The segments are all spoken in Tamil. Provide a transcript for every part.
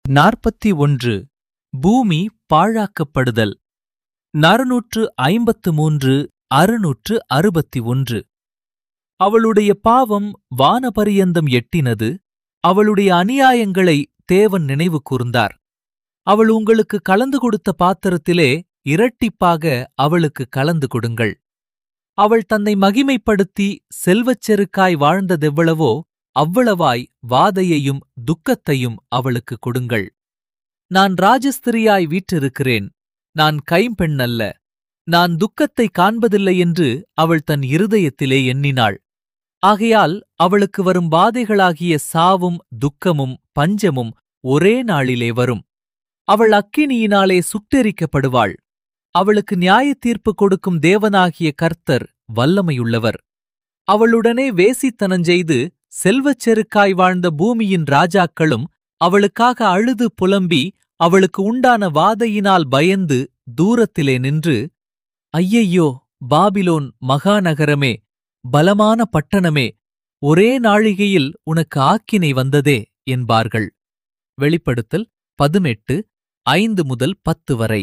நாற்பத்தி ஒன்று பூமி பாழாக்கப்படுதல் நறுநூற்று ஐம்பத்து மூன்று அறுநூற்று அறுபத்தி ஒன்று அவளுடைய பாவம் வானபரியந்தம் எட்டினது அவளுடைய அநியாயங்களை தேவன் நினைவு கூர்ந்தார் அவள் உங்களுக்கு கலந்து கொடுத்த பாத்திரத்திலே இரட்டிப்பாக அவளுக்கு கலந்து கொடுங்கள் அவள் தன்னை மகிமைப்படுத்தி செல்வச் செருக்காய் வாழ்ந்ததெவ்வளவோ அவ்வளவாய் வாதையையும் துக்கத்தையும் அவளுக்கு கொடுங்கள் நான் ராஜஸ்திரியாய் வீற்றிருக்கிறேன் நான் கைம்பெண்ணல்ல நான் துக்கத்தை காண்பதில்லை என்று அவள் தன் இருதயத்திலே எண்ணினாள் ஆகையால் அவளுக்கு வரும் பாதைகளாகிய சாவும் துக்கமும் பஞ்சமும் ஒரே நாளிலே வரும் அவள் அக்கினியினாலே சுட்டெரிக்கப்படுவாள் அவளுக்கு நியாய தீர்ப்பு கொடுக்கும் தேவனாகிய கர்த்தர் வல்லமையுள்ளவர் அவளுடனே வேசித்தனஞ்செய்து செல்வச் செருக்காய் வாழ்ந்த பூமியின் ராஜாக்களும் அவளுக்காக அழுது புலம்பி அவளுக்கு உண்டான வாதையினால் பயந்து தூரத்திலே நின்று ஐயையோ பாபிலோன் மகாநகரமே பலமான பட்டணமே ஒரே நாழிகையில் உனக்கு ஆக்கினை வந்ததே என்பார்கள் வெளிப்படுத்தல் பதினெட்டு ஐந்து முதல் பத்து வரை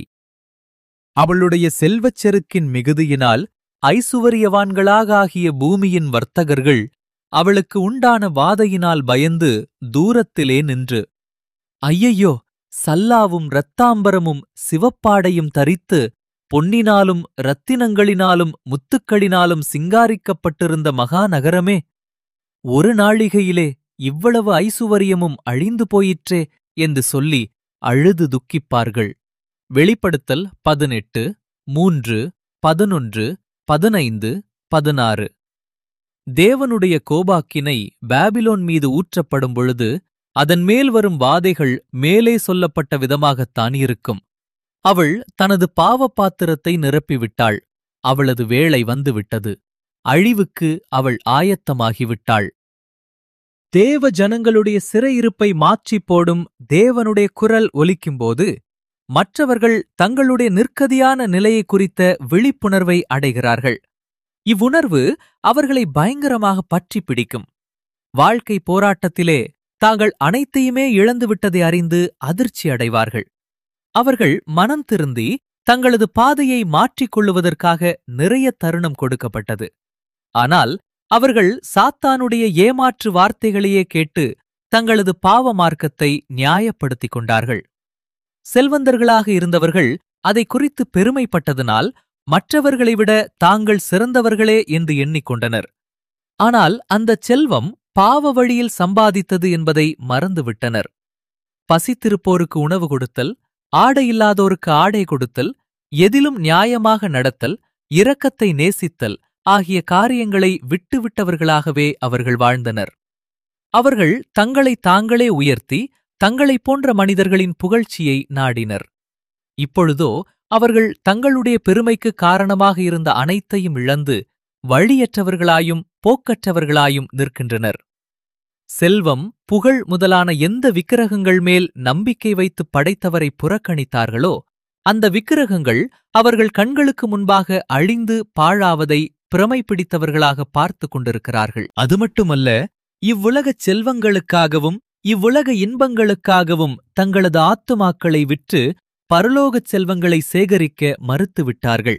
அவளுடைய செல்வச் செருக்கின் மிகுதியினால் ஐசுவரியவான்களாக ஆகிய பூமியின் வர்த்தகர்கள் அவளுக்கு உண்டான வாதையினால் பயந்து தூரத்திலே நின்று ஐயையோ சல்லாவும் இரத்தாம்பரமும் சிவப்பாடையும் தரித்து பொன்னினாலும் இரத்தினங்களினாலும் முத்துக்களினாலும் சிங்காரிக்கப்பட்டிருந்த மகாநகரமே ஒரு நாழிகையிலே இவ்வளவு ஐசுவரியமும் அழிந்து போயிற்றே என்று சொல்லி அழுது துக்கிப்பார்கள் வெளிப்படுத்தல் பதினெட்டு மூன்று பதினொன்று பதினைந்து பதினாறு தேவனுடைய கோபாக்கினை பாபிலோன் மீது ஊற்றப்படும் பொழுது அதன் மேல் வரும் வாதைகள் மேலே சொல்லப்பட்ட விதமாகத்தான் இருக்கும் அவள் தனது பாவ பாத்திரத்தை நிரப்பிவிட்டாள் அவளது வேளை வந்துவிட்டது அழிவுக்கு அவள் ஆயத்தமாகிவிட்டாள் தேவ ஜனங்களுடைய சிறையிருப்பை மாற்றிப் போடும் தேவனுடைய குரல் ஒலிக்கும்போது மற்றவர்கள் தங்களுடைய நிற்கதியான நிலையை குறித்த விழிப்புணர்வை அடைகிறார்கள் இவ்வுணர்வு அவர்களை பயங்கரமாக பற்றி பிடிக்கும் வாழ்க்கை போராட்டத்திலே தாங்கள் அனைத்தையுமே இழந்துவிட்டதை அறிந்து அதிர்ச்சி அடைவார்கள் அவர்கள் மனம் திருந்தி தங்களது பாதையை மாற்றிக் கொள்ளுவதற்காக நிறைய தருணம் கொடுக்கப்பட்டது ஆனால் அவர்கள் சாத்தானுடைய ஏமாற்று வார்த்தைகளையே கேட்டு தங்களது பாவ மார்க்கத்தை நியாயப்படுத்திக் கொண்டார்கள் செல்வந்தர்களாக இருந்தவர்கள் அதை குறித்து பெருமைப்பட்டதனால் மற்றவர்களை விட தாங்கள் சிறந்தவர்களே என்று எண்ணிக்கொண்டனர் ஆனால் அந்தச் செல்வம் பாவ வழியில் சம்பாதித்தது என்பதை மறந்துவிட்டனர் பசித்திருப்போருக்கு உணவு கொடுத்தல் ஆடை இல்லாதோருக்கு ஆடை கொடுத்தல் எதிலும் நியாயமாக நடத்தல் இரக்கத்தை நேசித்தல் ஆகிய காரியங்களை விட்டுவிட்டவர்களாகவே அவர்கள் வாழ்ந்தனர் அவர்கள் தங்களை தாங்களே உயர்த்தி தங்களைப் போன்ற மனிதர்களின் புகழ்ச்சியை நாடினர் இப்பொழுதோ அவர்கள் தங்களுடைய பெருமைக்கு காரணமாக இருந்த அனைத்தையும் இழந்து வழியற்றவர்களாயும் போக்கற்றவர்களாயும் நிற்கின்றனர் செல்வம் புகழ் முதலான எந்த விக்கிரகங்கள் மேல் நம்பிக்கை வைத்து படைத்தவரை புறக்கணித்தார்களோ அந்த விக்கிரகங்கள் அவர்கள் கண்களுக்கு முன்பாக அழிந்து பாழாவதை பிரமை பிடித்தவர்களாக பார்த்து கொண்டிருக்கிறார்கள் அது மட்டுமல்ல இவ்வுலகச் செல்வங்களுக்காகவும் இவ்வுலக இன்பங்களுக்காகவும் தங்களது ஆத்துமாக்களை விற்று பரலோகச் செல்வங்களை சேகரிக்க மறுத்துவிட்டார்கள்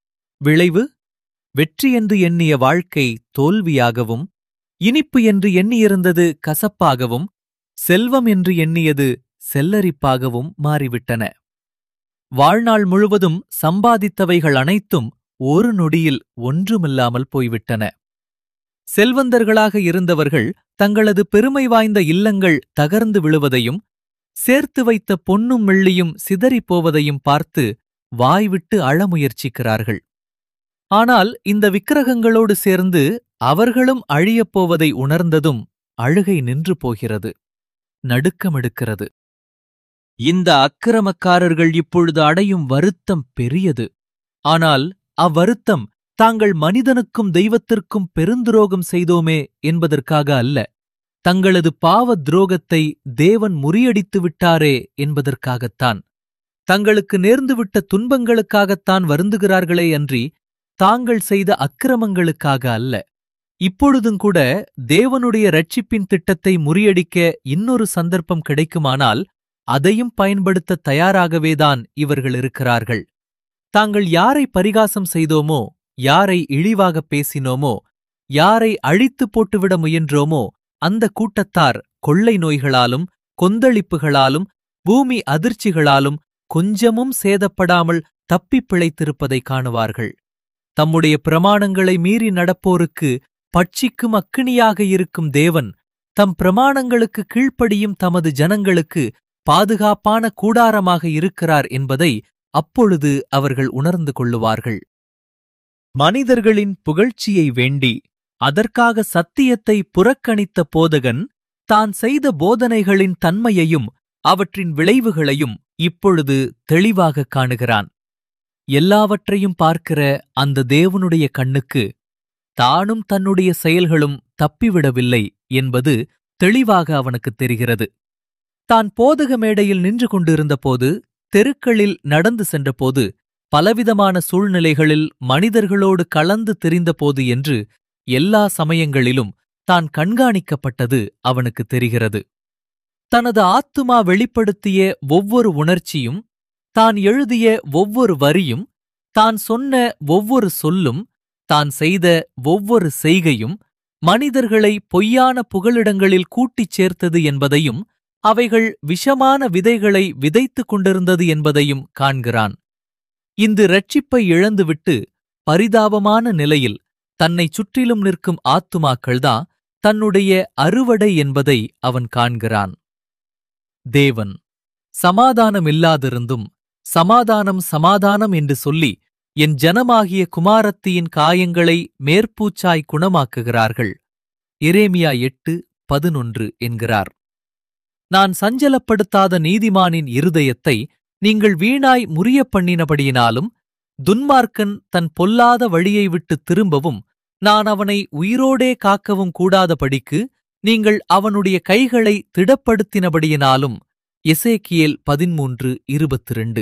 விளைவு வெற்றி என்று எண்ணிய வாழ்க்கை தோல்வியாகவும் இனிப்பு என்று எண்ணியிருந்தது கசப்பாகவும் செல்வம் என்று எண்ணியது செல்லரிப்பாகவும் மாறிவிட்டன வாழ்நாள் முழுவதும் சம்பாதித்தவைகள் அனைத்தும் ஒரு நொடியில் ஒன்றுமில்லாமல் போய்விட்டன செல்வந்தர்களாக இருந்தவர்கள் தங்களது பெருமை வாய்ந்த இல்லங்கள் தகர்ந்து விழுவதையும் சேர்த்து வைத்த பொன்னும் வெள்ளியும் சிதறிப் போவதையும் பார்த்து வாய்விட்டு அழ முயற்சிக்கிறார்கள் ஆனால் இந்த விக்கிரகங்களோடு சேர்ந்து அவர்களும் அழியப் போவதை உணர்ந்ததும் அழுகை நின்று போகிறது நடுக்கமெடுக்கிறது இந்த அக்கிரமக்காரர்கள் இப்பொழுது அடையும் வருத்தம் பெரியது ஆனால் அவ்வருத்தம் தாங்கள் மனிதனுக்கும் தெய்வத்திற்கும் பெருந்துரோகம் செய்தோமே என்பதற்காக அல்ல தங்களது பாவ துரோகத்தை தேவன் முறியடித்து விட்டாரே என்பதற்காகத்தான் தங்களுக்கு நேர்ந்துவிட்ட துன்பங்களுக்காகத்தான் வருந்துகிறார்களே அன்றி தாங்கள் செய்த அக்கிரமங்களுக்காக அல்ல இப்பொழுதும் கூட தேவனுடைய ரட்சிப்பின் திட்டத்தை முறியடிக்க இன்னொரு சந்தர்ப்பம் கிடைக்குமானால் அதையும் பயன்படுத்த தயாராகவேதான் இவர்கள் இருக்கிறார்கள் தாங்கள் யாரை பரிகாசம் செய்தோமோ யாரை இழிவாகப் பேசினோமோ யாரை அழித்துப் போட்டுவிட முயன்றோமோ அந்த கூட்டத்தார் கொள்ளை நோய்களாலும் கொந்தளிப்புகளாலும் பூமி அதிர்ச்சிகளாலும் கொஞ்சமும் சேதப்படாமல் தப்பிப் பிழைத்திருப்பதை காணுவார்கள் தம்முடைய பிரமாணங்களை மீறி நடப்போருக்கு பட்சிக்கும் அக்கினியாக இருக்கும் தேவன் தம் பிரமாணங்களுக்கு கீழ்ப்படியும் தமது ஜனங்களுக்கு பாதுகாப்பான கூடாரமாக இருக்கிறார் என்பதை அப்பொழுது அவர்கள் உணர்ந்து கொள்ளுவார்கள் மனிதர்களின் புகழ்ச்சியை வேண்டி அதற்காக சத்தியத்தை புறக்கணித்த போதகன் தான் செய்த போதனைகளின் தன்மையையும் அவற்றின் விளைவுகளையும் இப்பொழுது தெளிவாகக் காணுகிறான் எல்லாவற்றையும் பார்க்கிற அந்த தேவனுடைய கண்ணுக்கு தானும் தன்னுடைய செயல்களும் தப்பிவிடவில்லை என்பது தெளிவாக அவனுக்குத் தெரிகிறது தான் போதக மேடையில் நின்று கொண்டிருந்தபோது தெருக்களில் நடந்து சென்றபோது பலவிதமான சூழ்நிலைகளில் மனிதர்களோடு கலந்து திரிந்தபோது என்று எல்லா சமயங்களிலும் தான் கண்காணிக்கப்பட்டது அவனுக்கு தெரிகிறது தனது ஆத்துமா வெளிப்படுத்திய ஒவ்வொரு உணர்ச்சியும் தான் எழுதிய ஒவ்வொரு வரியும் தான் சொன்ன ஒவ்வொரு சொல்லும் தான் செய்த ஒவ்வொரு செய்கையும் மனிதர்களை பொய்யான புகலிடங்களில் கூட்டிச் சேர்த்தது என்பதையும் அவைகள் விஷமான விதைகளை விதைத்துக் கொண்டிருந்தது என்பதையும் காண்கிறான் இந்த இரட்சிப்பை இழந்துவிட்டு பரிதாபமான நிலையில் தன்னைச் சுற்றிலும் நிற்கும் ஆத்துமாக்கள்தான் தன்னுடைய அறுவடை என்பதை அவன் காண்கிறான் தேவன் சமாதானமில்லாதிருந்தும் சமாதானம் சமாதானம் என்று சொல்லி என் ஜனமாகிய குமாரத்தியின் காயங்களை மேற்பூச்சாய் குணமாக்குகிறார்கள் எரேமியா எட்டு பதினொன்று என்கிறார் நான் சஞ்சலப்படுத்தாத நீதிமானின் இருதயத்தை நீங்கள் வீணாய் முறியப் பண்ணினபடியினாலும் துன்மார்க்கன் தன் பொல்லாத வழியை விட்டு திரும்பவும் நான் அவனை உயிரோடே காக்கவும் கூடாதபடிக்கு நீங்கள் அவனுடைய கைகளை திடப்படுத்தினபடியினாலும் எசேக்கியேல் பதிமூன்று இருபத்திரண்டு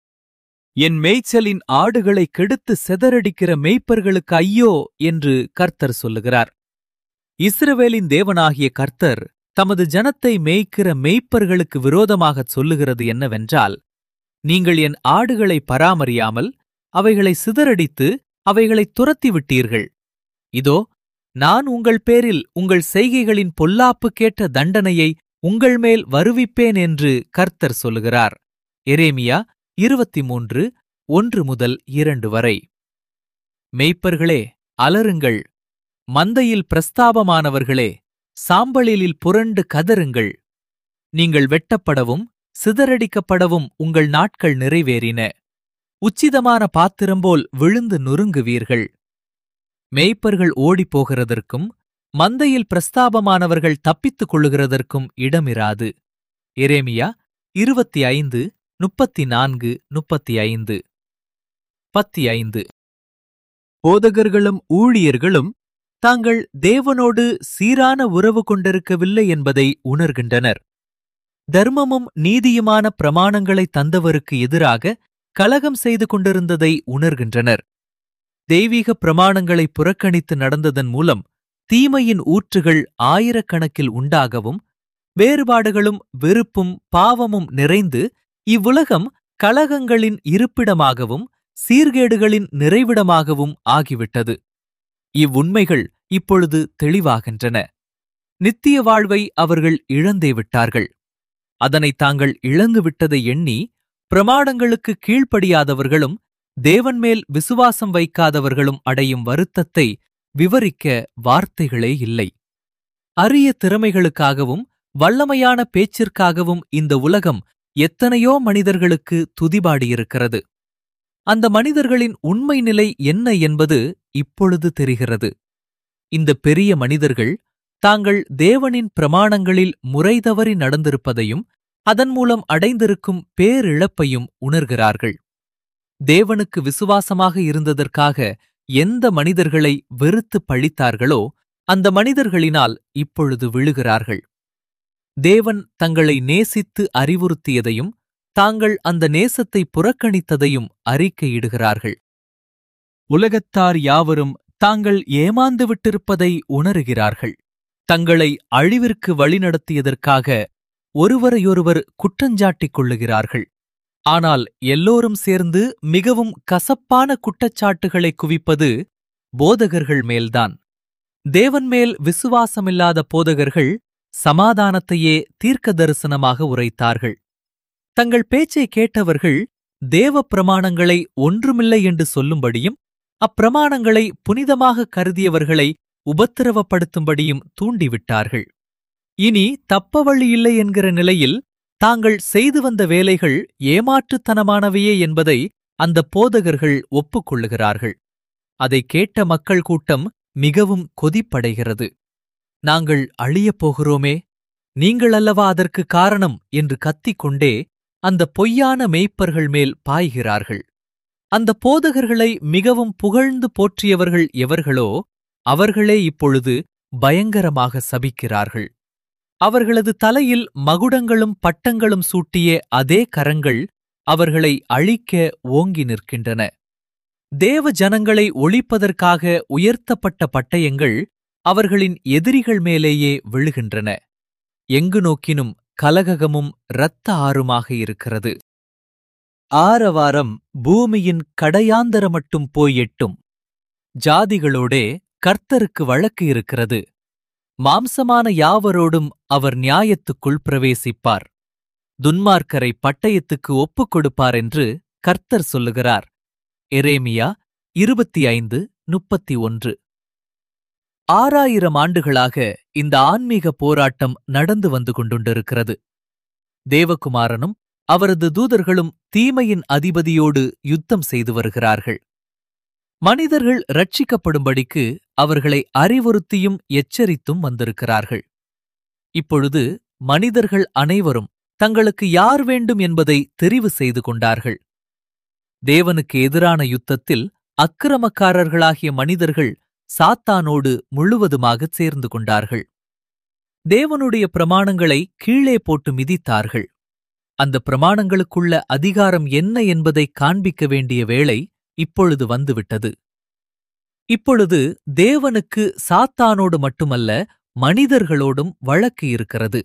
என் மேய்ச்சலின் ஆடுகளை கெடுத்து செதறடிக்கிற மேய்ப்பர்களுக்கு ஐயோ என்று கர்த்தர் சொல்லுகிறார் இஸ்ரவேலின் தேவனாகிய கர்த்தர் தமது ஜனத்தை மேய்க்கிற மேய்ப்பர்களுக்கு விரோதமாகச் சொல்லுகிறது என்னவென்றால் நீங்கள் என் ஆடுகளை பராமரியாமல் அவைகளை சிதறடித்து அவைகளை துரத்தி விட்டீர்கள் இதோ நான் உங்கள் பேரில் உங்கள் செய்கைகளின் பொல்லாப்புக்கேற்ற தண்டனையை உங்கள் மேல் வருவிப்பேன் என்று கர்த்தர் சொல்லுகிறார் எரேமியா இருபத்தி மூன்று ஒன்று முதல் இரண்டு வரை மெய்ப்பர்களே அலறுங்கள் மந்தையில் பிரஸ்தாபமானவர்களே சாம்பலிலில் புரண்டு கதறுங்கள் நீங்கள் வெட்டப்படவும் சிதறடிக்கப்படவும் உங்கள் நாட்கள் நிறைவேறின உச்சிதமான பாத்திரம்போல் விழுந்து நொறுங்குவீர்கள் மேய்ப்பர்கள் ஓடிப்போகிறதற்கும் மந்தையில் பிரஸ்தாபமானவர்கள் தப்பித்துக் கொள்ளுகிறதற்கும் இடமிராது எரேமியா இருபத்தி ஐந்து முப்பத்தி நான்கு முப்பத்தி ஐந்து பத்தி ஐந்து போதகர்களும் ஊழியர்களும் தாங்கள் தேவனோடு சீரான உறவு கொண்டிருக்கவில்லை என்பதை உணர்கின்றனர் தர்மமும் நீதியுமான பிரமாணங்களை தந்தவருக்கு எதிராக கலகம் செய்து கொண்டிருந்ததை உணர்கின்றனர் தெய்வீக பிரமாணங்களை புறக்கணித்து நடந்ததன் மூலம் தீமையின் ஊற்றுகள் ஆயிரக்கணக்கில் உண்டாகவும் வேறுபாடுகளும் வெறுப்பும் பாவமும் நிறைந்து இவ்வுலகம் கலகங்களின் இருப்பிடமாகவும் சீர்கேடுகளின் நிறைவிடமாகவும் ஆகிவிட்டது இவ்வுண்மைகள் இப்பொழுது தெளிவாகின்றன நித்திய வாழ்வை அவர்கள் இழந்தே விட்டார்கள் அதனை தாங்கள் இழந்துவிட்டதை எண்ணி பிரமாணங்களுக்கு கீழ்ப்படியாதவர்களும் தேவன் மேல் விசுவாசம் வைக்காதவர்களும் அடையும் வருத்தத்தை விவரிக்க வார்த்தைகளே இல்லை அரிய திறமைகளுக்காகவும் வல்லமையான பேச்சிற்காகவும் இந்த உலகம் எத்தனையோ மனிதர்களுக்கு துதிபாடியிருக்கிறது அந்த மனிதர்களின் உண்மை நிலை என்ன என்பது இப்பொழுது தெரிகிறது இந்த பெரிய மனிதர்கள் தாங்கள் தேவனின் பிரமாணங்களில் முறைதவறி நடந்திருப்பதையும் அதன் மூலம் அடைந்திருக்கும் பேரிழப்பையும் உணர்கிறார்கள் தேவனுக்கு விசுவாசமாக இருந்ததற்காக எந்த மனிதர்களை வெறுத்து பழித்தார்களோ அந்த மனிதர்களினால் இப்பொழுது விழுகிறார்கள் தேவன் தங்களை நேசித்து அறிவுறுத்தியதையும் தாங்கள் அந்த நேசத்தை புறக்கணித்ததையும் அறிக்கையிடுகிறார்கள் உலகத்தார் யாவரும் தாங்கள் ஏமாந்து விட்டிருப்பதை உணருகிறார்கள் தங்களை அழிவிற்கு வழிநடத்தியதற்காக ஒருவரையொருவர் குற்றஞ்சாட்டிக் கொள்ளுகிறார்கள் ஆனால் எல்லோரும் சேர்ந்து மிகவும் கசப்பான குற்றச்சாட்டுகளை குவிப்பது போதகர்கள் மேல்தான் தேவன் மேல் விசுவாசமில்லாத போதகர்கள் சமாதானத்தையே தீர்க்க தரிசனமாக உரைத்தார்கள் தங்கள் பேச்சை கேட்டவர்கள் தேவ பிரமாணங்களை ஒன்றுமில்லை என்று சொல்லும்படியும் அப்பிரமாணங்களை புனிதமாக கருதியவர்களை உபத்திரவப்படுத்தும்படியும் தூண்டிவிட்டார்கள் இனி தப்ப வழியில்லை என்கிற நிலையில் தாங்கள் செய்து வந்த வேலைகள் ஏமாற்றுத்தனமானவையே என்பதை அந்த போதகர்கள் ஒப்புக்கொள்ளுகிறார்கள் அதைக் கேட்ட மக்கள் கூட்டம் மிகவும் கொதிப்படைகிறது நாங்கள் அழியப் போகிறோமே நீங்கள் அல்லவா அதற்கு காரணம் என்று கத்திக்கொண்டே அந்த பொய்யான மேய்ப்பர்கள் மேல் பாய்கிறார்கள் அந்த போதகர்களை மிகவும் புகழ்ந்து போற்றியவர்கள் எவர்களோ அவர்களே இப்பொழுது பயங்கரமாக சபிக்கிறார்கள் அவர்களது தலையில் மகுடங்களும் பட்டங்களும் சூட்டிய அதே கரங்கள் அவர்களை அழிக்க ஓங்கி நிற்கின்றன தேவ ஜனங்களை ஒழிப்பதற்காக உயர்த்தப்பட்ட பட்டயங்கள் அவர்களின் எதிரிகள் மேலேயே விழுகின்றன எங்கு நோக்கினும் கலகமும் இரத்த ஆறுமாக இருக்கிறது ஆரவாரம் பூமியின் கடையாந்தர மட்டும் போய் எட்டும் ஜாதிகளோடே கர்த்தருக்கு வழக்கு இருக்கிறது மாம்சமான யாவரோடும் அவர் நியாயத்துக்குள் பிரவேசிப்பார் துன்மார்க்கரை பட்டயத்துக்கு ஒப்புக் கொடுப்பார் என்று கர்த்தர் சொல்லுகிறார் எரேமியா இருபத்தி ஐந்து முப்பத்தி ஒன்று ஆறாயிரம் ஆண்டுகளாக இந்த ஆன்மீக போராட்டம் நடந்து வந்து கொண்டுண்டிருக்கிறது தேவகுமாரனும் அவரது தூதர்களும் தீமையின் அதிபதியோடு யுத்தம் செய்து வருகிறார்கள் மனிதர்கள் ரட்சிக்கப்படும்படிக்கு அவர்களை அறிவுறுத்தியும் எச்சரித்தும் வந்திருக்கிறார்கள் இப்பொழுது மனிதர்கள் அனைவரும் தங்களுக்கு யார் வேண்டும் என்பதை தெரிவு செய்து கொண்டார்கள் தேவனுக்கு எதிரான யுத்தத்தில் அக்கிரமக்காரர்களாகிய மனிதர்கள் சாத்தானோடு முழுவதுமாகச் சேர்ந்து கொண்டார்கள் தேவனுடைய பிரமாணங்களை கீழே போட்டு மிதித்தார்கள் அந்த பிரமாணங்களுக்குள்ள அதிகாரம் என்ன என்பதை காண்பிக்க வேண்டிய வேளை இப்பொழுது வந்துவிட்டது இப்பொழுது தேவனுக்கு சாத்தானோடு மட்டுமல்ல மனிதர்களோடும் வழக்கு இருக்கிறது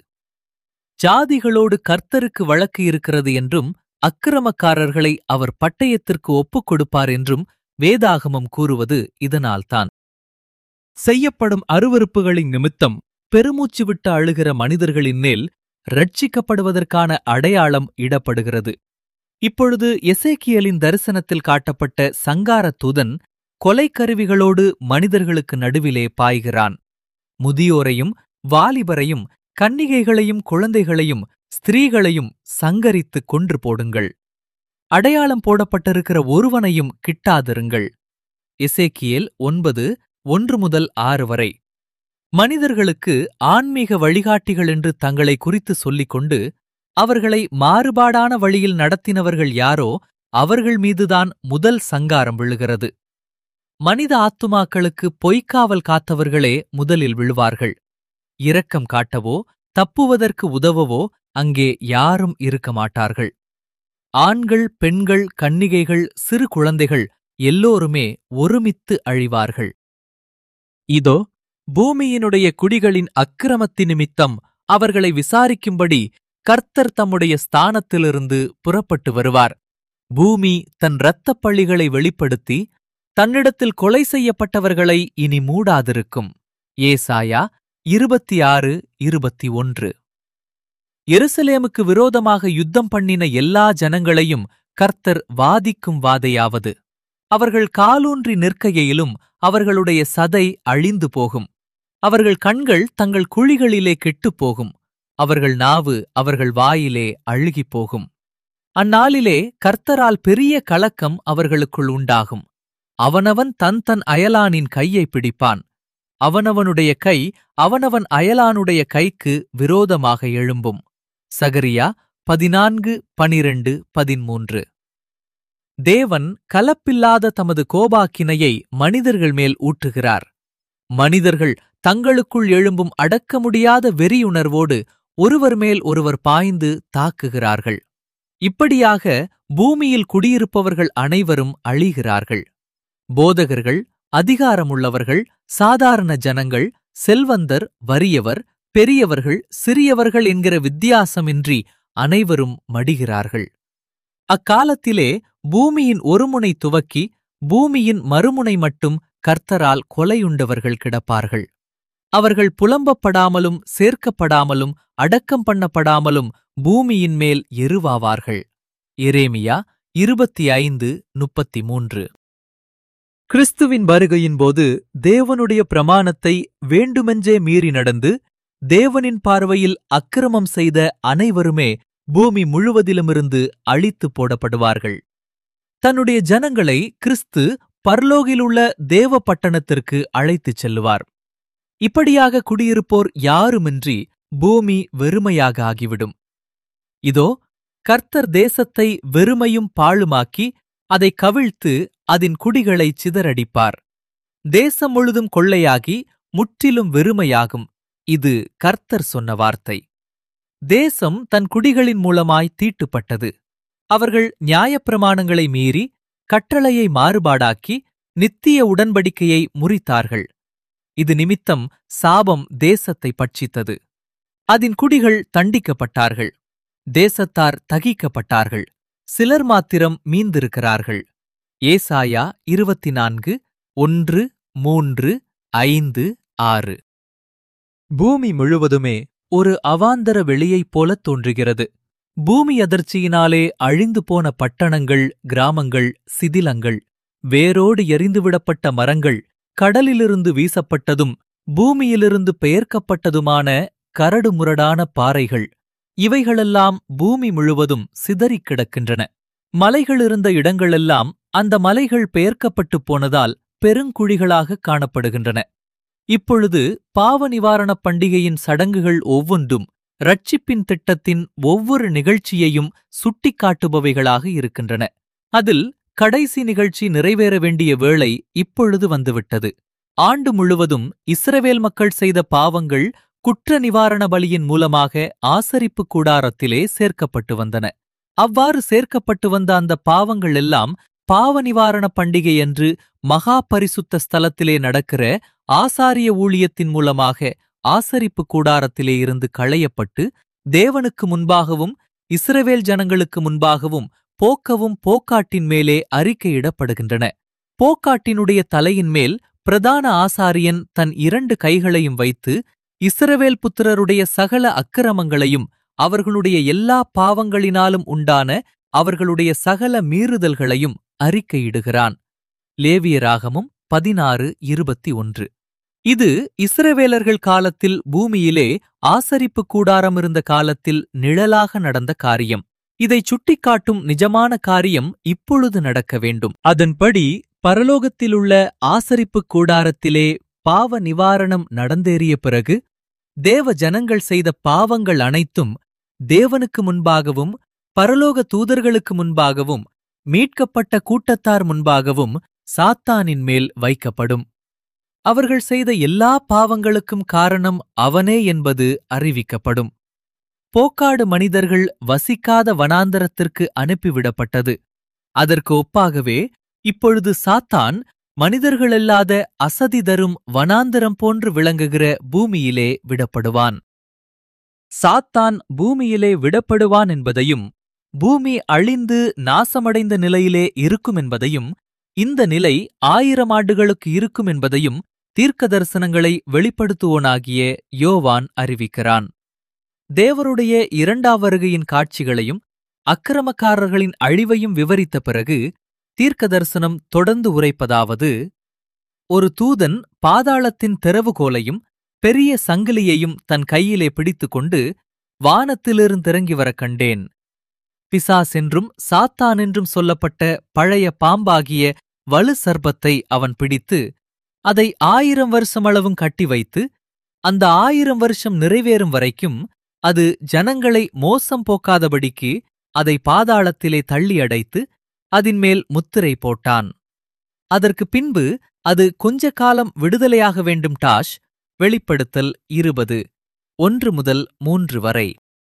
ஜாதிகளோடு கர்த்தருக்கு வழக்கு இருக்கிறது என்றும் அக்கிரமக்காரர்களை அவர் பட்டயத்திற்கு ஒப்புக் கொடுப்பார் என்றும் வேதாகமம் கூறுவது இதனால்தான் செய்யப்படும் அருவருப்புகளின் நிமித்தம் பெருமூச்சு விட்டு அழுகிற மனிதர்களின் மேல் ரட்சிக்கப்படுவதற்கான அடையாளம் இடப்படுகிறது இப்பொழுது எசேக்கியலின் தரிசனத்தில் காட்டப்பட்ட சங்கார தூதன் கொலைக்கருவிகளோடு மனிதர்களுக்கு நடுவிலே பாய்கிறான் முதியோரையும் வாலிபரையும் கன்னிகைகளையும் குழந்தைகளையும் ஸ்திரீகளையும் சங்கரித்துக் கொன்று போடுங்கள் அடையாளம் போடப்பட்டிருக்கிற ஒருவனையும் கிட்டாதிருங்கள் எசேக்கியேல் ஒன்பது ஒன்று முதல் ஆறு வரை மனிதர்களுக்கு ஆன்மீக வழிகாட்டிகள் என்று தங்களை குறித்து சொல்லிக் கொண்டு அவர்களை மாறுபாடான வழியில் நடத்தினவர்கள் யாரோ அவர்கள் மீதுதான் முதல் சங்காரம் விழுகிறது மனித ஆத்துமாக்களுக்கு பொய்க்காவல் காத்தவர்களே முதலில் விழுவார்கள் இரக்கம் காட்டவோ தப்புவதற்கு உதவவோ அங்கே யாரும் இருக்க மாட்டார்கள் ஆண்கள் பெண்கள் கன்னிகைகள் சிறு குழந்தைகள் எல்லோருமே ஒருமித்து அழிவார்கள் இதோ பூமியினுடைய குடிகளின் அக்கிரமத்தி நிமித்தம் அவர்களை விசாரிக்கும்படி கர்த்தர் தம்முடைய ஸ்தானத்திலிருந்து புறப்பட்டு வருவார் பூமி தன் இரத்தப் பள்ளிகளை வெளிப்படுத்தி தன்னிடத்தில் கொலை செய்யப்பட்டவர்களை இனி மூடாதிருக்கும் ஏசாயா இருபத்தி ஆறு இருபத்தி ஒன்று எருசலேமுக்கு விரோதமாக யுத்தம் பண்ணின எல்லா ஜனங்களையும் கர்த்தர் வாதிக்கும் வாதையாவது அவர்கள் காலூன்றி நிற்கையிலும் அவர்களுடைய சதை அழிந்து போகும் அவர்கள் கண்கள் தங்கள் குழிகளிலே கெட்டுப் போகும் அவர்கள் நாவு அவர்கள் வாயிலே அழுகிப் போகும் அந்நாளிலே கர்த்தரால் பெரிய கலக்கம் அவர்களுக்குள் உண்டாகும் அவனவன் தன் தன் அயலானின் கையை பிடிப்பான் அவனவனுடைய கை அவனவன் அயலானுடைய கைக்கு விரோதமாக எழும்பும் சகரியா பதினான்கு பனிரெண்டு பதிமூன்று தேவன் கலப்பில்லாத தமது கோபாக்கினையை மனிதர்கள் மேல் ஊற்றுகிறார் மனிதர்கள் தங்களுக்குள் எழும்பும் அடக்க முடியாத வெறியுணர்வோடு ஒருவர் மேல் ஒருவர் பாய்ந்து தாக்குகிறார்கள் இப்படியாக பூமியில் குடியிருப்பவர்கள் அனைவரும் அழிகிறார்கள் போதகர்கள் அதிகாரமுள்ளவர்கள் சாதாரண ஜனங்கள் செல்வந்தர் வறியவர் பெரியவர்கள் சிறியவர்கள் என்கிற வித்தியாசமின்றி அனைவரும் மடிகிறார்கள் அக்காலத்திலே பூமியின் ஒருமுனை துவக்கி பூமியின் மறுமுனை மட்டும் கர்த்தரால் கொலையுண்டவர்கள் கிடப்பார்கள் அவர்கள் புலம்பப்படாமலும் சேர்க்கப்படாமலும் அடக்கம் பண்ணப்படாமலும் பூமியின் மேல் எருவாவார்கள் எரேமியா இருபத்தி ஐந்து முப்பத்தி மூன்று கிறிஸ்துவின் வருகையின் போது தேவனுடைய பிரமாணத்தை வேண்டுமென்றே மீறி நடந்து தேவனின் பார்வையில் அக்கிரமம் செய்த அனைவருமே பூமி முழுவதிலுமிருந்து அழித்து போடப்படுவார்கள் தன்னுடைய ஜனங்களை கிறிஸ்து பர்லோகிலுள்ள தேவ பட்டணத்திற்கு அழைத்துச் செல்லுவார் இப்படியாக குடியிருப்போர் யாருமின்றி பூமி வெறுமையாக ஆகிவிடும் இதோ கர்த்தர் தேசத்தை வெறுமையும் பாழுமாக்கி அதை கவிழ்த்து அதன் குடிகளை சிதறடிப்பார் தேசம் முழுதும் கொள்ளையாகி முற்றிலும் வெறுமையாகும் இது கர்த்தர் சொன்ன வார்த்தை தேசம் தன் குடிகளின் மூலமாய் தீட்டுப்பட்டது அவர்கள் நியாயப்பிரமாணங்களை மீறி கட்டளையை மாறுபாடாக்கி நித்திய உடன்படிக்கையை முறித்தார்கள் இது நிமித்தம் சாபம் தேசத்தை பட்சித்தது அதன் குடிகள் தண்டிக்கப்பட்டார்கள் தேசத்தார் தகிக்கப்பட்டார்கள் சிலர் மாத்திரம் மீந்திருக்கிறார்கள் ஏசாயா இருபத்தி நான்கு ஒன்று மூன்று ஐந்து ஆறு பூமி முழுவதுமே ஒரு அவாந்தர வெளியைப் போலத் தோன்றுகிறது பூமி அதிர்ச்சியினாலே அழிந்து போன பட்டணங்கள் கிராமங்கள் சிதிலங்கள் வேரோடு எரிந்துவிடப்பட்ட மரங்கள் கடலிலிருந்து வீசப்பட்டதும் பூமியிலிருந்து பெயர்க்கப்பட்டதுமான கரடுமுரடான பாறைகள் இவைகளெல்லாம் பூமி முழுவதும் சிதறிக் கிடக்கின்றன மலைகள் இருந்த இடங்களெல்லாம் அந்த மலைகள் பெயர்க்கப்பட்டுப் போனதால் பெருங்குழிகளாக காணப்படுகின்றன இப்பொழுது பாவ நிவாரணப் பண்டிகையின் சடங்குகள் ஒவ்வொன்றும் ரட்சிப்பின் திட்டத்தின் ஒவ்வொரு நிகழ்ச்சியையும் சுட்டிக்காட்டுபவைகளாக இருக்கின்றன அதில் கடைசி நிகழ்ச்சி நிறைவேற வேண்டிய வேளை இப்பொழுது வந்துவிட்டது ஆண்டு முழுவதும் இஸ்ரவேல் மக்கள் செய்த பாவங்கள் குற்ற நிவாரண பலியின் மூலமாக ஆசரிப்பு கூடாரத்திலே சேர்க்கப்பட்டு வந்தன அவ்வாறு சேர்க்கப்பட்டு வந்த அந்த பாவங்கள் எல்லாம் பாவ நிவாரண பண்டிகை என்று மகா பரிசுத்த ஸ்தலத்திலே நடக்கிற ஆசாரிய ஊழியத்தின் மூலமாக ஆசரிப்பு கூடாரத்திலே இருந்து களையப்பட்டு தேவனுக்கு முன்பாகவும் இஸ்ரவேல் ஜனங்களுக்கு முன்பாகவும் போக்கவும் போக்காட்டின் மேலே அறிக்கையிடப்படுகின்றன போக்காட்டினுடைய தலையின் மேல் பிரதான ஆசாரியன் தன் இரண்டு கைகளையும் வைத்து இஸ்ரவேல் புத்திரருடைய சகல அக்கிரமங்களையும் அவர்களுடைய எல்லா பாவங்களினாலும் உண்டான அவர்களுடைய சகல மீறுதல்களையும் அறிக்கையிடுகிறான் லேவியராகமும் பதினாறு இருபத்தி ஒன்று இது இஸ்ரவேலர்கள் காலத்தில் பூமியிலே ஆசரிப்பு கூடாரம் இருந்த காலத்தில் நிழலாக நடந்த காரியம் இதை சுட்டிக்காட்டும் நிஜமான காரியம் இப்பொழுது நடக்க வேண்டும் அதன்படி பரலோகத்திலுள்ள ஆசரிப்பு கூடாரத்திலே பாவ நிவாரணம் நடந்தேறிய பிறகு தேவ ஜனங்கள் செய்த பாவங்கள் அனைத்தும் தேவனுக்கு முன்பாகவும் பரலோக தூதர்களுக்கு முன்பாகவும் மீட்கப்பட்ட கூட்டத்தார் முன்பாகவும் சாத்தானின் மேல் வைக்கப்படும் அவர்கள் செய்த எல்லா பாவங்களுக்கும் காரணம் அவனே என்பது அறிவிக்கப்படும் போக்காடு மனிதர்கள் வசிக்காத வனாந்தரத்திற்கு அனுப்பிவிடப்பட்டது அதற்கு ஒப்பாகவே இப்பொழுது சாத்தான் மனிதர்களல்லாத அசதி தரும் வனாந்தரம் போன்று விளங்குகிற பூமியிலே விடப்படுவான் சாத்தான் பூமியிலே விடப்படுவான் என்பதையும் பூமி அழிந்து நாசமடைந்த நிலையிலே இருக்கும் என்பதையும் இந்த நிலை ஆயிரம் ஆண்டுகளுக்கு இருக்கும் என்பதையும் தீர்க்க தரிசனங்களை வெளிப்படுத்துவோனாகிய யோவான் அறிவிக்கிறான் தேவருடைய இரண்டாம் வருகையின் காட்சிகளையும் அக்கிரமக்காரர்களின் அழிவையும் விவரித்த பிறகு தீர்க்க தரிசனம் தொடர்ந்து உரைப்பதாவது ஒரு தூதன் பாதாளத்தின் திறவுகோலையும் பெரிய சங்கிலியையும் தன் கையிலே பிடித்துக்கொண்டு வானத்திலிருந்திறங்கி வரக் கண்டேன் பிசாஸ் என்றும் சாத்தான் என்றும் சொல்லப்பட்ட பழைய பாம்பாகிய வலு சர்ப்பத்தை அவன் பிடித்து அதை ஆயிரம் வருஷமளவும் கட்டி வைத்து அந்த ஆயிரம் வருஷம் நிறைவேறும் வரைக்கும் அது ஜனங்களை மோசம் போக்காதபடிக்கு அதை பாதாளத்திலே தள்ளி அடைத்து அதின்மேல் முத்திரை போட்டான் அதற்கு பின்பு அது கொஞ்ச காலம் விடுதலையாக வேண்டும் டாஷ் வெளிப்படுத்தல் இருபது ஒன்று முதல் மூன்று வரை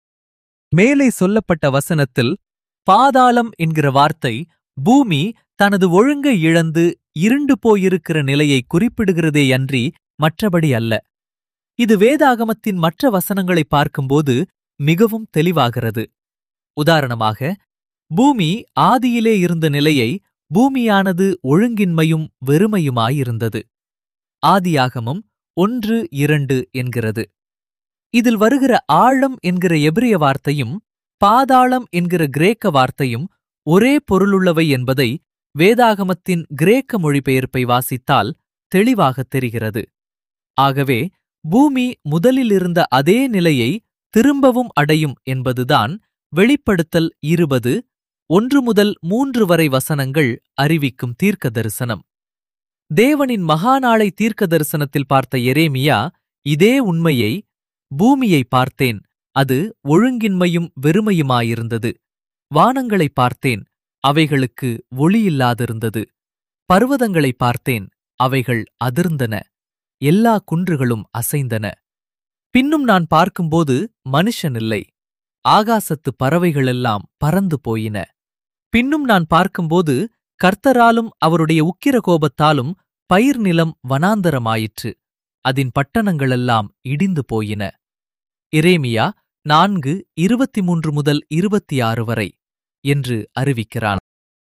மேலே சொல்லப்பட்ட வசனத்தில் பாதாளம் என்கிற வார்த்தை பூமி தனது ஒழுங்கை இழந்து இருண்டு போயிருக்கிற நிலையை குறிப்பிடுகிறதேயன்றி மற்றபடி அல்ல இது வேதாகமத்தின் மற்ற வசனங்களை பார்க்கும்போது மிகவும் தெளிவாகிறது உதாரணமாக பூமி ஆதியிலே இருந்த நிலையை பூமியானது ஒழுங்கின்மையும் வெறுமையுமாயிருந்தது ஆதியாகமம் ஒன்று இரண்டு என்கிறது இதில் வருகிற ஆழம் என்கிற எபிரிய வார்த்தையும் பாதாளம் என்கிற கிரேக்க வார்த்தையும் ஒரே பொருளுள்ளவை என்பதை வேதாகமத்தின் கிரேக்க மொழிபெயர்ப்பை வாசித்தால் தெளிவாகத் தெரிகிறது ஆகவே பூமி முதலில் இருந்த அதே நிலையை திரும்பவும் அடையும் என்பதுதான் வெளிப்படுத்தல் இருபது ஒன்று முதல் மூன்று வரை வசனங்கள் அறிவிக்கும் தீர்க்க தரிசனம் தேவனின் மகாநாளை தீர்க்க தரிசனத்தில் பார்த்த எரேமியா இதே உண்மையை பூமியை பார்த்தேன் அது ஒழுங்கின்மையும் வெறுமையுமாயிருந்தது வானங்களை பார்த்தேன் அவைகளுக்கு ஒளியில்லாதிருந்தது பர்வதங்களை பார்த்தேன் அவைகள் அதிர்ந்தன எல்லா குன்றுகளும் அசைந்தன பின்னும் நான் பார்க்கும்போது மனுஷனில்லை ஆகாசத்து பறவைகளெல்லாம் பறந்து போயின பின்னும் நான் பார்க்கும்போது கர்த்தராலும் அவருடைய உக்கிர கோபத்தாலும் பயிர் நிலம் வனாந்தரமாயிற்று அதன் பட்டணங்களெல்லாம் இடிந்து போயின இரேமியா நான்கு இருபத்தி மூன்று முதல் இருபத்தி ஆறு வரை என்று அறிவிக்கிறான்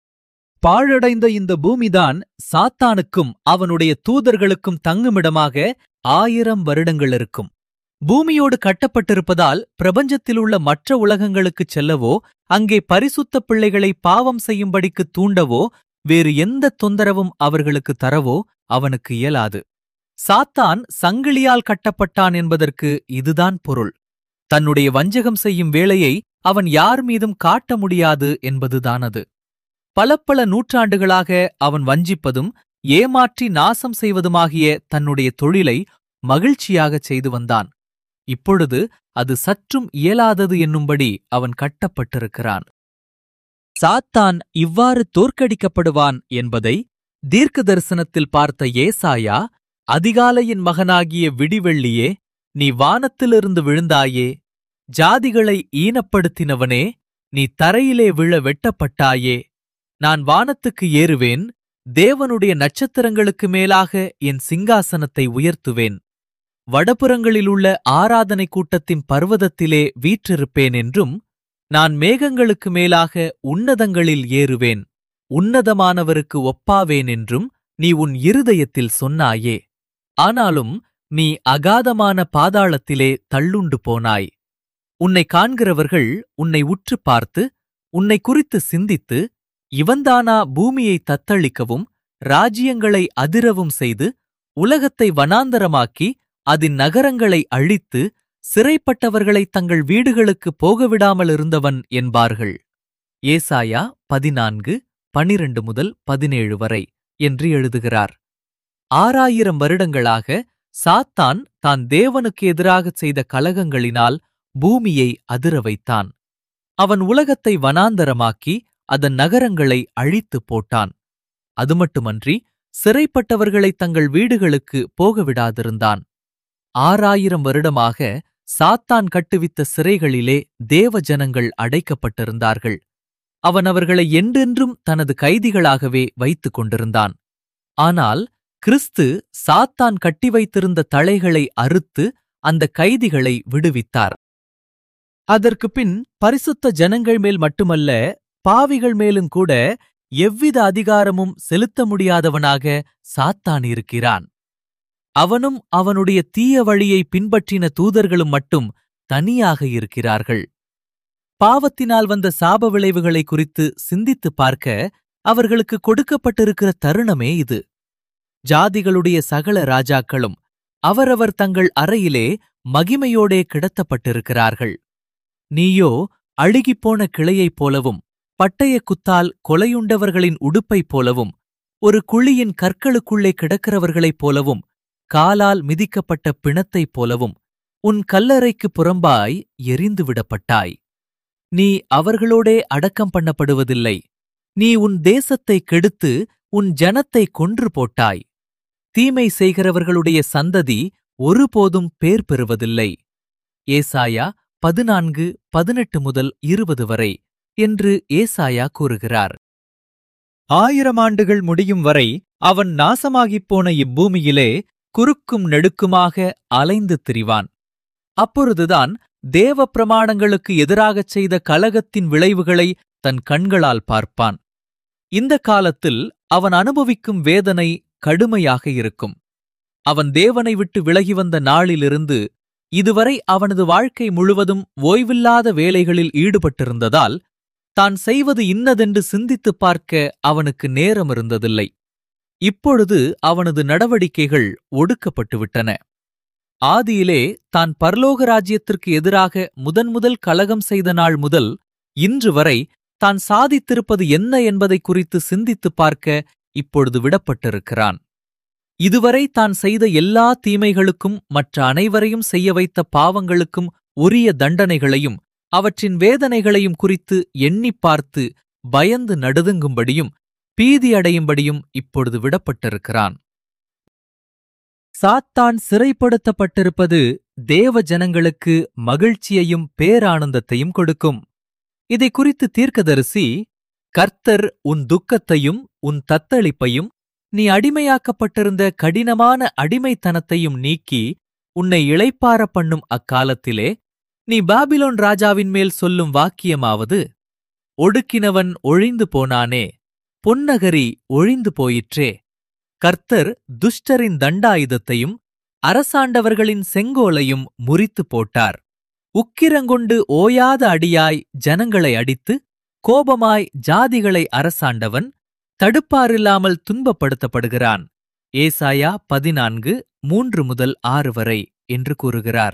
பாழடைந்த இந்த பூமிதான் சாத்தானுக்கும் அவனுடைய தூதர்களுக்கும் தங்குமிடமாக ஆயிரம் வருடங்கள் இருக்கும் பூமியோடு கட்டப்பட்டிருப்பதால் பிரபஞ்சத்திலுள்ள மற்ற உலகங்களுக்குச் செல்லவோ அங்கே பரிசுத்த பிள்ளைகளை பாவம் செய்யும்படிக்கு தூண்டவோ வேறு எந்த தொந்தரவும் அவர்களுக்கு தரவோ அவனுக்கு இயலாது சாத்தான் சங்கிலியால் கட்டப்பட்டான் என்பதற்கு இதுதான் பொருள் தன்னுடைய வஞ்சகம் செய்யும் வேளையை அவன் யார் மீதும் காட்ட முடியாது என்பதுதான் அது பல பல நூற்றாண்டுகளாக அவன் வஞ்சிப்பதும் ஏமாற்றி நாசம் செய்வதுமாகிய தன்னுடைய தொழிலை மகிழ்ச்சியாகச் செய்து வந்தான் இப்பொழுது அது சற்றும் இயலாதது என்னும்படி அவன் கட்டப்பட்டிருக்கிறான் சாத்தான் இவ்வாறு தோற்கடிக்கப்படுவான் என்பதை தீர்க்க தரிசனத்தில் பார்த்த ஏசாயா அதிகாலையின் மகனாகிய விடிவெள்ளியே நீ வானத்திலிருந்து விழுந்தாயே ஜாதிகளை ஈனப்படுத்தினவனே நீ தரையிலே விழ வெட்டப்பட்டாயே நான் வானத்துக்கு ஏறுவேன் தேவனுடைய நட்சத்திரங்களுக்கு மேலாக என் சிங்காசனத்தை உயர்த்துவேன் வடபுறங்களிலுள்ள ஆராதனை கூட்டத்தின் பர்வதத்திலே வீற்றிருப்பேன் என்றும் நான் மேகங்களுக்கு மேலாக உன்னதங்களில் ஏறுவேன் உன்னதமானவருக்கு ஒப்பாவேன் என்றும் நீ உன் இருதயத்தில் சொன்னாயே ஆனாலும் நீ அகாதமான பாதாளத்திலே தள்ளுண்டு போனாய் உன்னை காண்கிறவர்கள் உன்னை உற்று பார்த்து உன்னை குறித்து சிந்தித்து இவன்தானா பூமியை தத்தளிக்கவும் ராஜ்யங்களை அதிரவும் செய்து உலகத்தை வனாந்தரமாக்கி அதன் நகரங்களை அழித்து சிறைப்பட்டவர்களை தங்கள் வீடுகளுக்கு போகவிடாமல் இருந்தவன் என்பார்கள் ஏசாயா பதினான்கு பனிரண்டு முதல் பதினேழு வரை என்று எழுதுகிறார் ஆறாயிரம் வருடங்களாக சாத்தான் தான் தேவனுக்கு எதிராகச் செய்த கலகங்களினால் பூமியை அதிர வைத்தான் அவன் உலகத்தை வனாந்தரமாக்கி அதன் நகரங்களை அழித்துப் போட்டான் அது மட்டுமன்றி சிறைப்பட்டவர்களை தங்கள் வீடுகளுக்கு போகவிடாதிருந்தான் ஆறாயிரம் வருடமாக சாத்தான் கட்டுவித்த சிறைகளிலே தேவ ஜனங்கள் அடைக்கப்பட்டிருந்தார்கள் அவன் அவர்களை என்றென்றும் தனது கைதிகளாகவே வைத்துக் கொண்டிருந்தான் ஆனால் கிறிஸ்து சாத்தான் கட்டி வைத்திருந்த தளைகளை அறுத்து அந்த கைதிகளை விடுவித்தார் அதற்கு பின் பரிசுத்த ஜனங்கள் மேல் மட்டுமல்ல பாவிகள் மேலும் கூட எவ்வித அதிகாரமும் செலுத்த முடியாதவனாக சாத்தான் இருக்கிறான் அவனும் அவனுடைய தீய வழியை பின்பற்றின தூதர்களும் மட்டும் தனியாக இருக்கிறார்கள் பாவத்தினால் வந்த சாப விளைவுகளை குறித்து சிந்தித்துப் பார்க்க அவர்களுக்கு கொடுக்கப்பட்டிருக்கிற தருணமே இது ஜாதிகளுடைய சகல ராஜாக்களும் அவரவர் தங்கள் அறையிலே மகிமையோடே கிடத்தப்பட்டிருக்கிறார்கள் நீயோ அழுகிப்போன கிளையைப் போலவும் பட்டய குத்தால் கொலையுண்டவர்களின் உடுப்பைப் போலவும் ஒரு குழியின் கற்களுக்குள்ளே கிடக்கிறவர்களைப் போலவும் காலால் மிதிக்கப்பட்ட பிணத்தைப் போலவும் உன் கல்லறைக்கு புறம்பாய் எரிந்து விடப்பட்டாய் நீ அவர்களோடே அடக்கம் பண்ணப்படுவதில்லை நீ உன் தேசத்தை கெடுத்து உன் ஜனத்தை கொன்று போட்டாய் தீமை செய்கிறவர்களுடைய சந்ததி ஒருபோதும் பேர் பெறுவதில்லை ஏசாயா பதினான்கு பதினெட்டு முதல் இருபது வரை என்று ஏசாயா கூறுகிறார் ஆயிரம் ஆண்டுகள் முடியும் வரை அவன் நாசமாகிப் போன இப்பூமியிலே குறுக்கும் நெடுக்குமாக அலைந்து திரிவான் அப்பொழுதுதான் தேவ பிரமாணங்களுக்கு எதிராகச் செய்த கலகத்தின் விளைவுகளை தன் கண்களால் பார்ப்பான் இந்த காலத்தில் அவன் அனுபவிக்கும் வேதனை கடுமையாக இருக்கும் அவன் தேவனை விட்டு விலகி வந்த நாளிலிருந்து இதுவரை அவனது வாழ்க்கை முழுவதும் ஓய்வில்லாத வேலைகளில் ஈடுபட்டிருந்ததால் தான் செய்வது இன்னதென்று சிந்தித்துப் பார்க்க அவனுக்கு நேரம் இருந்ததில்லை இப்பொழுது அவனது நடவடிக்கைகள் ஒடுக்கப்பட்டுவிட்டன ஆதியிலே தான் பரலோக ராஜ்யத்திற்கு எதிராக முதன்முதல் கலகம் செய்த நாள் முதல் இன்று வரை தான் சாதித்திருப்பது என்ன என்பதை குறித்து சிந்தித்துப் பார்க்க இப்பொழுது விடப்பட்டிருக்கிறான் இதுவரை தான் செய்த எல்லா தீமைகளுக்கும் மற்ற அனைவரையும் செய்ய வைத்த பாவங்களுக்கும் உரிய தண்டனைகளையும் அவற்றின் வேதனைகளையும் குறித்து எண்ணிப் பார்த்து பயந்து நடுதுங்கும்படியும் பீதியடையும்படியும் இப்பொழுது விடப்பட்டிருக்கிறான் சாத்தான் சிறைப்படுத்தப்பட்டிருப்பது தேவ ஜனங்களுக்கு மகிழ்ச்சியையும் பேரானந்தத்தையும் கொடுக்கும் இதை குறித்து தீர்க்கதரிசி கர்த்தர் உன் துக்கத்தையும் உன் தத்தளிப்பையும் நீ அடிமையாக்கப்பட்டிருந்த கடினமான அடிமைத்தனத்தையும் நீக்கி உன்னை இளைப்பார பண்ணும் அக்காலத்திலே நீ பாபிலோன் ராஜாவின் மேல் சொல்லும் வாக்கியமாவது ஒடுக்கினவன் ஒழிந்து போனானே பொன்னகரி ஒழிந்து போயிற்றே கர்த்தர் துஷ்டரின் தண்டாயுதத்தையும் அரசாண்டவர்களின் செங்கோலையும் முறித்து போட்டார் உக்கிரங்கொண்டு ஓயாத அடியாய் ஜனங்களை அடித்து கோபமாய் ஜாதிகளை அரசாண்டவன் தடுப்பாரில்லாமல் துன்பப்படுத்தப்படுகிறான் ஏசாயா பதினான்கு மூன்று முதல் ஆறு வரை என்று கூறுகிறார்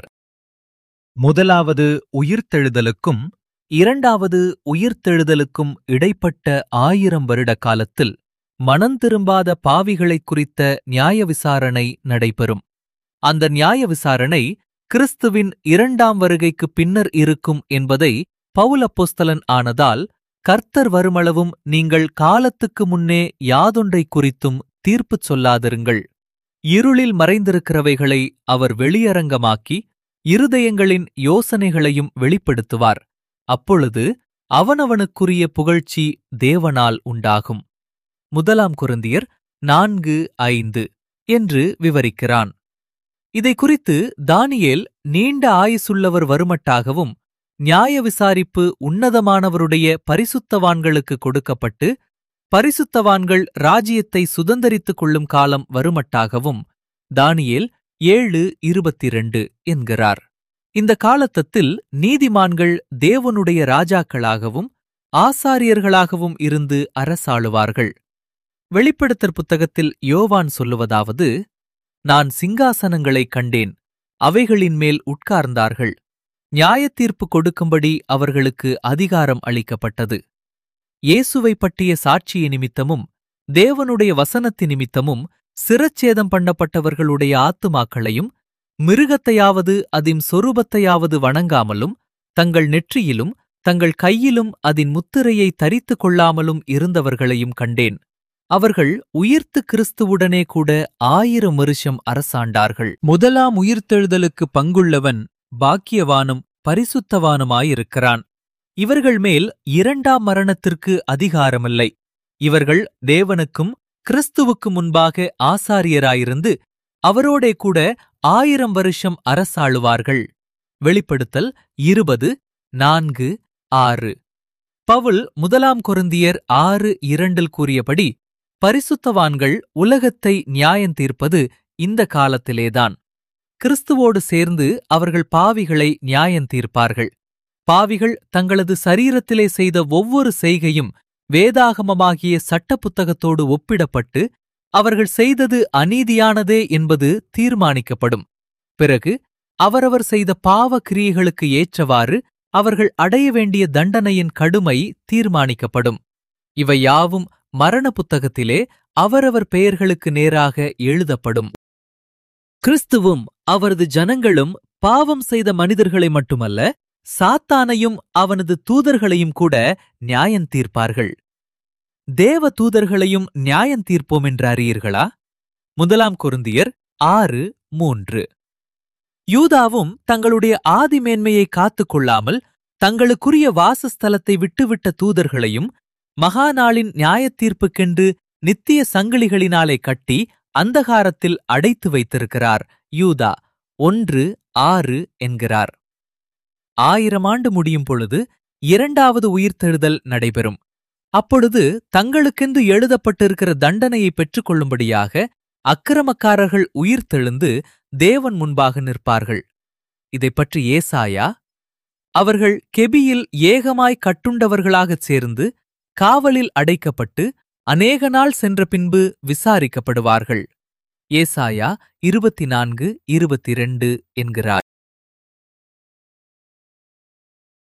முதலாவது உயிர்த்தெழுதலுக்கும் இரண்டாவது உயிர்த்தெழுதலுக்கும் இடைப்பட்ட ஆயிரம் வருட காலத்தில் மனந்திரும்பாத பாவிகளைக் குறித்த நியாய விசாரணை நடைபெறும் அந்த நியாய விசாரணை கிறிஸ்துவின் இரண்டாம் வருகைக்கு பின்னர் இருக்கும் என்பதை பவுலப்போஸ்தலன் ஆனதால் கர்த்தர் வருமளவும் நீங்கள் காலத்துக்கு முன்னே யாதொன்றை குறித்தும் தீர்ப்புச் சொல்லாதிருங்கள் இருளில் மறைந்திருக்கிறவைகளை அவர் வெளியரங்கமாக்கி இருதயங்களின் யோசனைகளையும் வெளிப்படுத்துவார் அப்பொழுது அவனவனுக்குரிய புகழ்ச்சி தேவனால் உண்டாகும் முதலாம் குருந்தியர் நான்கு ஐந்து என்று விவரிக்கிறான் இதை குறித்து தானியேல் நீண்ட ஆயுசுள்ளவர் வருமட்டாகவும் நியாய விசாரிப்பு உன்னதமானவருடைய பரிசுத்தவான்களுக்கு கொடுக்கப்பட்டு பரிசுத்தவான்கள் ராஜ்யத்தை சுதந்தரித்துக் கொள்ளும் காலம் வருமட்டாகவும் தானியேல் ஏழு இருபத்திரண்டு என்கிறார் இந்த காலத்தத்தில் நீதிமான்கள் தேவனுடைய ராஜாக்களாகவும் ஆசாரியர்களாகவும் இருந்து அரசாளுவார்கள் வெளிப்படுத்தற் புத்தகத்தில் யோவான் சொல்லுவதாவது நான் சிங்காசனங்களைக் கண்டேன் அவைகளின் மேல் உட்கார்ந்தார்கள் நியாயத்தீர்ப்பு கொடுக்கும்படி அவர்களுக்கு அதிகாரம் அளிக்கப்பட்டது இயேசுவை பற்றிய சாட்சிய நிமித்தமும் தேவனுடைய வசனத்தி நிமித்தமும் சிரச்சேதம் பண்ணப்பட்டவர்களுடைய ஆத்துமாக்களையும் மிருகத்தையாவது அதின் சொரூபத்தையாவது வணங்காமலும் தங்கள் நெற்றியிலும் தங்கள் கையிலும் அதன் முத்திரையை தரித்துக் கொள்ளாமலும் இருந்தவர்களையும் கண்டேன் அவர்கள் உயிர்த்து கிறிஸ்துவுடனே கூட ஆயிரம் வருஷம் அரசாண்டார்கள் முதலாம் உயிர்த்தெழுதலுக்கு பங்குள்ளவன் பாக்கியவானும் பரிசுத்தவானுமாயிருக்கிறான் இவர்கள் மேல் இரண்டாம் மரணத்திற்கு அதிகாரமில்லை இவர்கள் தேவனுக்கும் கிறிஸ்துவுக்கு முன்பாக ஆசாரியராயிருந்து அவரோடே கூட ஆயிரம் வருஷம் அரசாளுவார்கள் வெளிப்படுத்தல் இருபது நான்கு ஆறு பவுல் முதலாம் கொருந்தியர் ஆறு இரண்டில் கூறியபடி பரிசுத்தவான்கள் உலகத்தை நியாயந்தீர்ப்பது இந்த காலத்திலேதான் கிறிஸ்துவோடு சேர்ந்து அவர்கள் பாவிகளை நியாயந்தீர்ப்பார்கள் பாவிகள் தங்களது சரீரத்திலே செய்த ஒவ்வொரு செய்கையும் வேதாகமமாகிய சட்ட புத்தகத்தோடு ஒப்பிடப்பட்டு அவர்கள் செய்தது அநீதியானதே என்பது தீர்மானிக்கப்படும் பிறகு அவரவர் செய்த பாவ கிரியைகளுக்கு ஏற்றவாறு அவர்கள் அடைய வேண்டிய தண்டனையின் கடுமை தீர்மானிக்கப்படும் இவை யாவும் மரண புத்தகத்திலே அவரவர் பெயர்களுக்கு நேராக எழுதப்படும் கிறிஸ்துவும் அவரது ஜனங்களும் பாவம் செய்த மனிதர்களை மட்டுமல்ல சாத்தானையும் அவனது தூதர்களையும் கூட நியாயந்தீர்ப்பார்கள் தேவ தூதர்களையும் நியாயந்தீர்ப்போம் என்று அறியீர்களா முதலாம் கொருந்தியர் ஆறு மூன்று யூதாவும் தங்களுடைய ஆதி மேன்மையை காத்துக் கொள்ளாமல் தங்களுக்குரிய வாசஸ்தலத்தை விட்டுவிட்ட தூதர்களையும் மகாநாளின் நியாயத்தீர்ப்புக்கென்று நித்திய சங்கிலிகளினாலே கட்டி அந்தகாரத்தில் அடைத்து வைத்திருக்கிறார் யூதா ஒன்று ஆறு என்கிறார் ஆயிரம் ஆண்டு முடியும் பொழுது இரண்டாவது உயிர்த்தெழுதல் நடைபெறும் அப்பொழுது தங்களுக்கென்று எழுதப்பட்டிருக்கிற தண்டனையை பெற்றுக்கொள்ளும்படியாக அக்கிரமக்காரர்கள் உயிர்த்தெழுந்து தேவன் முன்பாக நிற்பார்கள் இதைப் பற்றி ஏசாயா அவர்கள் கெபியில் ஏகமாய் கட்டுண்டவர்களாகச் சேர்ந்து காவலில் அடைக்கப்பட்டு அநேக நாள் சென்ற பின்பு விசாரிக்கப்படுவார்கள் ஏசாயா இருபத்தி நான்கு இருபத்தி ரெண்டு என்கிறார்